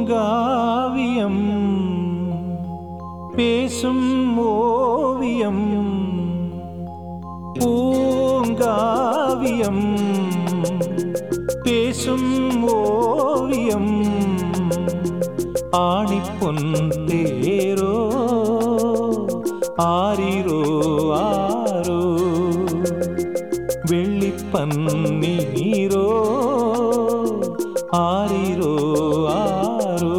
பூங்காவியம் பேசும் ஓவியம் பூங்காவியம் பேசும் ஓவியம் ஆணிப்பொன் தேரோ ஆரிரோ ஆரோ வெள்ளிப்பன்னீரோ ஆரிரோ ஆரோ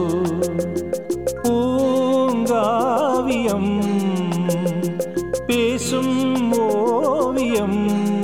பூங்காவியம் பேசும் ஓவியம்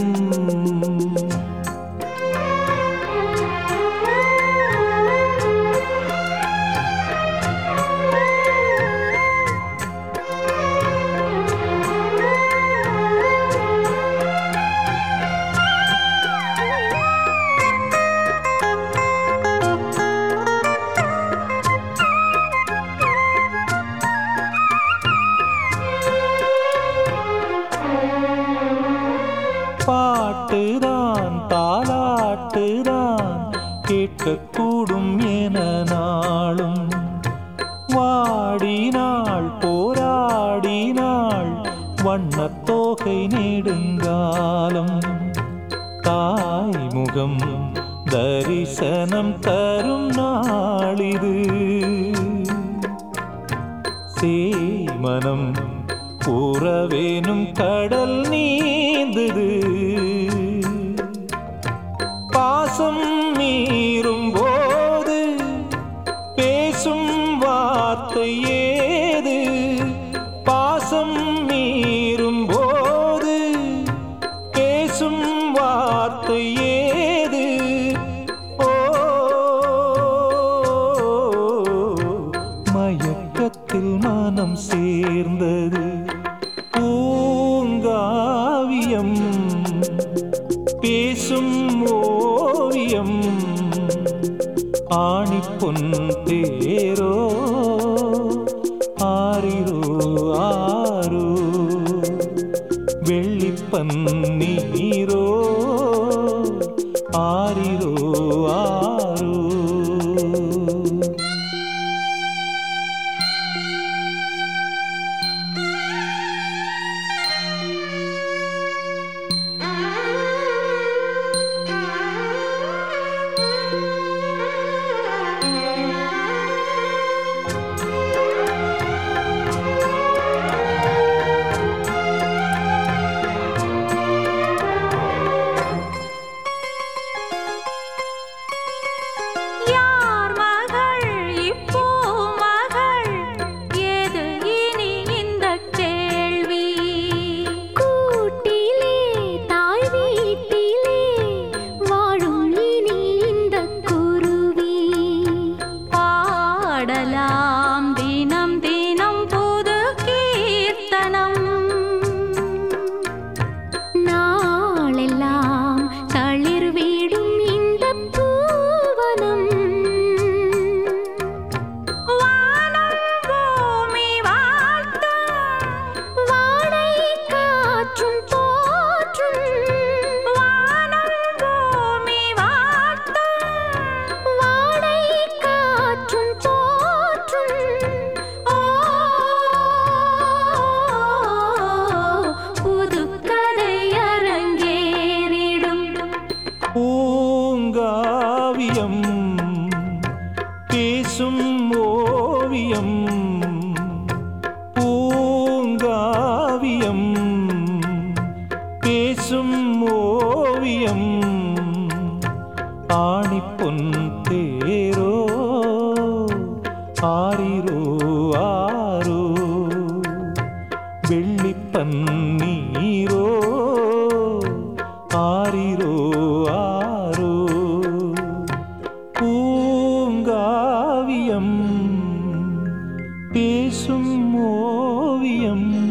பாட்டுதான் தாலாட்டுதான் கேட்கக்கூடும் என நாளும் வாடினாள் போராடினாள் வண்ணத்தோகை நெடுங்காலம் தாய் முகம் தரிசனம் தரும் நாளிது சேமனம் உறவேனும் கடல் நீந்தது பாசம் மீறும் போது பேசும் வார்த்தை ஏது பாசம் மீறும் போது பேசும் வார்த்தை ஏது ஓ மயக்கத்தில் மனம் சேர்ந்தது பூங்காவியம் பேசும் ஓவியம் ஆணிப்பொன் தேரோ ஆரிரோ ஆரோ வெள்ளிப்பன்னீரோ ஆரிரோ ஆரோ யார் மகள் இப்போ மகள் ஏது இனி இந்த கேள்வி கூட்டிலே தாய் வீட்டிலே வாழும் இனி இந்த குருவி பாடலாம் தினம் தினம் புது கீர்த்தனம் நாளெல்லாம் தளிர் வீடும் இந்த பூவனம் வானம் பூமி வாழ்த்தும் வாடை காற்றும் போற்றும் வானம் பூமி வாழ்த்தும் வாடை காற்றும் போற்றும் ஓ புதுக்கதை அரங்கேறிடும் பூங்காவியம் பேசும் ஓவியம் பூங்காவியம் பேசும் ஓவியம் ஆணிப்பொன் தேரோ ஆரிரோ ஆரோ வெள்ளிப்பன்னீரோ ஆரிரோ ஆரோ பூங்காவியம் பேசும் ஓவியம்